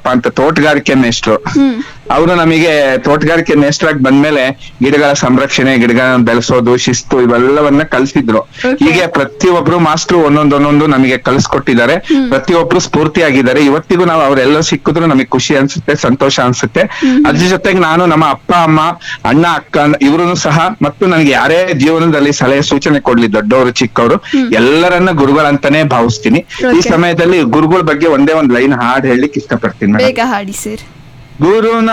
ಗುರುಪ್ರಸಾದಪ್ಪ ಅಂತ ತೋಟಗಾರಿಕೆ ಮೇಷ್ಟ್ರು ಹ್ಮ್ ಅವರು ನಮಗೆ ತೋಟಗಾರಿಕೆ ಮೇಷ್ಟ್ರಾಗಿ ಬಂದ್ಮೇಲೆ ಗಿಡಗಳ ಸಂರಕ್ಷಣೆ ಗಿಡಗಳನ್ನ ಬೆಳೆಸೋದು ಶಿಸ್ತು ಇವೆಲ್ಲವನ್ನ ಕಲಿಸಿದ್ರು Okay. ಹೀಗೆ ಪ್ರತಿಯೊಬ್ರು ಮಾಸ್ಟ್ರು ಒಂದೊಂದ್ ಒಂದೊಂದು ನಮಗೆ ಕಲಿಸ್ಕೊಟ್ಟಿದ್ದಾರೆ ಪ್ರತಿಯೊಬ್ರು ಸ್ಫೂರ್ತಿಯಾಗಿದ್ದಾರೆ ಇವತ್ತಿಗೂ ನಾವು ಅವರೆಲ್ಲ ಸಿಕ್ಕಿದ್ರು ನಮಗೆ ಖುಷಿ ಅನ್ಸುತ್ತೆ ಸಂತೋಷ ಅನ್ಸುತ್ತೆ ಅದ್ರ ಜೊತೆಗೆ ನಾನು ನಮ್ಮ ಅಪ್ಪ ಅಮ್ಮ ಅಣ್ಣ ಅಕ್ಕ ಇವರು ಸಹ ಮತ್ತು ನನಗೆ ಯಾರೇ ಜೀವನದಲ್ಲಿ ಸಲಹೆ ಸೂಚನೆ ಕೊಡ್ಲಿ ದೊಡ್ಡವರು ಚಿಕ್ಕವರು ಎಲ್ಲರನ್ನ ಗುರುಗಳಂತಾನೆ ಭಾವಿಸ್ತೀನಿ ಈ Okay. ಸಮಯದಲ್ಲಿ ಗುರುಗಳ ಬಗ್ಗೆ ಒಂದೇ ಒಂದ್ ಲೈನ್ ಹಾಡ್ ಹೇಳಲಿಕ್ಕೆ ಇಷ್ಟಪಡ್ತೀನಿ ಮೇಡಮ್ ಬೇಗ ಹಾಡಿ ಸರ್ ಗುರುನ